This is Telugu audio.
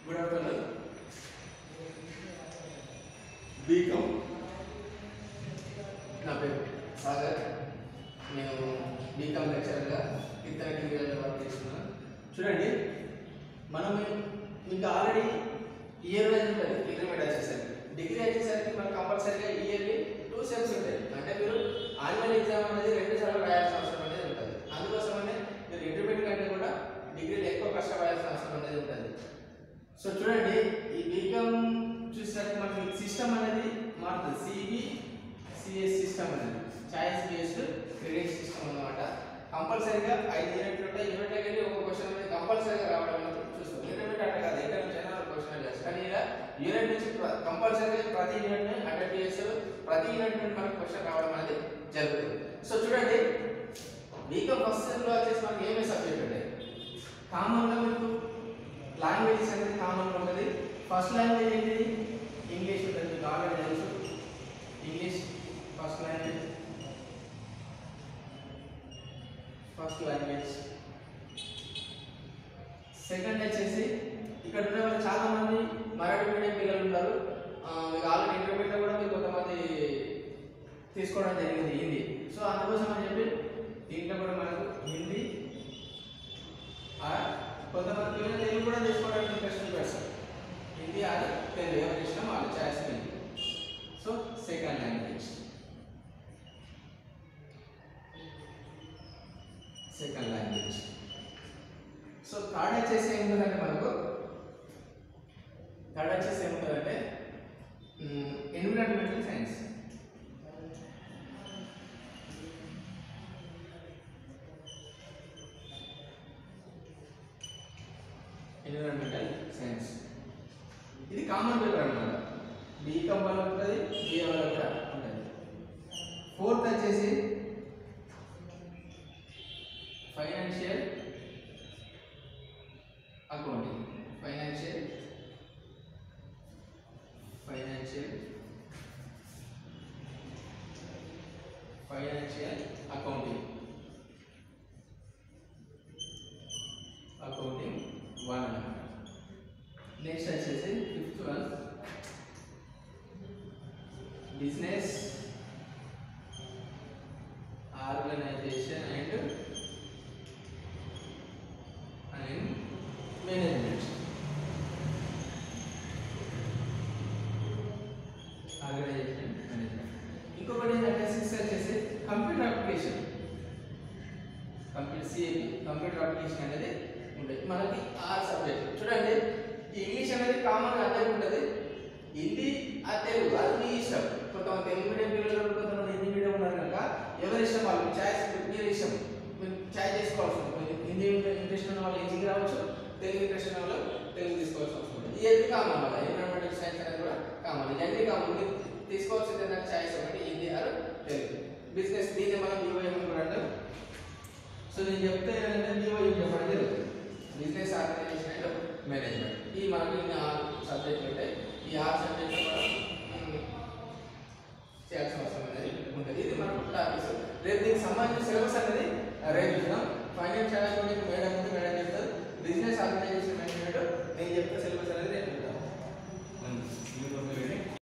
గుడ్ ఆఫ్టర్నూన్ బీకామ్ నా పేరు సాగర్ నేను బీకామ్ లెక్చరర్గా ఇతర డిగ్రీలలో వర్క్ చేస్తున్నాను చూడండి మనం మీకు ఆల్రెడీ ఇయర్ వైజ్ ఉంటుంది ఇంటర్మీడియట్ వచ్చేసరికి డిగ్రీ వచ్చేసరికి మనకు కంపల్సరీగా ఇయర్లీ టూ సెమ్స్ ఉంటాయి అంటే మీరు ఆన్యువల్ ఎగ్జామ్ అనేది రెండు సార్లు రాయాల్సిన అవసరం అనేది ఉంటుంది అందుకోసమనే మీరు ఇంటర్మీడియట్ కంటే కూడా డిగ్రీలో ఎక్కువ కష్టపడాల్సిన అవసరం అనేది ఉంటుంది సో చూడండి ఈ బీకామ్ చూసినట్టు మనకి సిస్టమ్ అనేది మారుతుంది సిబి సిఎస్ సిస్టమ్ అనేది చాయిస్ బేస్డ్ క్రెడిట్ సిస్టమ్ అన్నమాట కంపల్సరీగా ఐదు యూనిట్లు ఉంటాయి యూనిట్లకి వెళ్ళి ఒక క్వశ్చన్ అనేది కంపల్సరీగా రావడం అనేది చూస్తాం యూనిట్ అంటే కాదు ఎక్కడ నుంచి అయినా క్వశ్చన్ చేస్తాం కానీ ఇలా యూనిట్ నుంచి కంపల్సరీగా ప్రతి యూనిట్ని అటెండ్ చేస్తారు ప్రతి యూనిట్ నుండి మనకు క్వశ్చన్ రావడం అనేది జరుగుతుంది సో చూడండి బీకామ్ ఫస్ట్ సెమ్లో వచ్చేసి మనకి ఏమేమి సబ్జెక్ట్ ఉంటాయి కామన్గా మీకు లాంగ్వేజెస్ అనేది కామన్గా ఉంటుంది ఫస్ట్ లాంగ్వేజ్ ఏంటిది ఇంగ్లీష్ ఉంటుంది మీకు ఆల్రెడీ తెలుసు English first language first language second వచ్చేసి ఇక్కడ ఉన్న వాళ్ళు చాలా మంది మరాఠీ మీడియం పిల్లలు ఉన్నారు ఆ, మీకు ఆల్రెడీ ఇంటర్మీడియట్ కూడా మీరు కొంతమంది తీసుకోవడం జరిగింది హిందీ సో అందుకోసం అని చెప్పి దీంట్లో కూడా మనకు హిందీ ఆ, కొంతమంది పిల్లలు తెలుగు కూడా తీసుకోవడానికి ఇంట్రెస్ట్ చూపిస్తారు హిందీ ఆర్ తెలుగు ఎవరి ఇష్టం వాళ్ళు choice Hindi so second language second language so third వచ్చేసి ఏముంటుందంటే మనకు థర్డ్ వచ్చేసి ఏముంటుందంటే ఎన్విరాన్మెంటల్ సైన్స్ ఎన్విరాన్మెంటల్ సైన్స్ ఇది కామన్ పేపర్ అనమాట బీకామ్ వాళ్ళకి ఉంటుంది బిఏ వాళ్ళకి కూడా ఉంటుంది ఫోర్త్ వచ్చేసి financial accounting financial financial financial accounting accounting one అన్నమాట నెక్స్ట్ వచ్చేసి fifth one business organisation and and management organisation management ఇంకొకటి ఏంటంటే సిక్స్ వచ్చేసి computer application computer CAP computer application అనేది ఉంటుంది మనకి ఆరు సబ్జెక్ట్ చూడండి ఈ ఇంగ్లీష్ అనేది కామన్ అందరికి ఉంటుంది హిందీ ఆ తెలుగు అది మీ ఇష్టం కొంతమంది తెలుగు మీడియం పిల్లలు ఉన్నారు, కొంతమంది హిందీ మీడియం ఉన్నారు కనుక ఎవరి ఇష్టం వాళ్ళు చాయిస్ మీరు ఇష్టం మీరు చాయిస్ చేసుకోవాల్సి ఉంటుంది మీరు హిందీ ఇంట్రెస్ట్ ఉన్న వాళ్ళు హిందీకి రావచ్చు తెలుగు ఇంట్రెస్ట్ ఉన్న వాళ్ళు తెలుగు తీసుకోవాల్సి వస్తుంది ఇది కామన్ వల్ల ఎన్విరాన్మెంటల్ సైన్స్ అనేది కూడా కామన్ ఇవన్నీ కామన్ మీరు తీసుకోవాల్సింది ఏంటంటే చాయిస్ ఒకటి హిందీ ఆర్ తెలుగు బిజినెస్ దీన్ని మనం యూఏఎం కూడా అంటాం సో నేను చెప్తే ఏంటంటే యూఏఎం చెప్పడం జరుగుతుంది బిజినెస్ ఆర్గనైజేషన్ అండ్ మేనేజ్మెంట్ ఈ మనకి ఇన్ని ఆరు సబ్జెక్టులు ఉంటాయి ఈ ఆరు సబ్జెక్టులు మనం మ్, చేయాల్సిన అవసరం అనేది ఉంటుంది ఇది మనకు టాపిక్స్ రేపు దీనికి సంబంధించిన సిలబస్ అనేది రేపు చూద్దాం ఫైనాన్షియల్ అకౌంటింగ్ మేడం ఉంది మేడం చెప్తారు బిజినెస్ ఆర్గనైజేషన్ మేనేజ్మెంట్ నేను చెప్తే సిలబస్ అనేది రేపు చూద్దాం యూట్యూబ్ వీడియో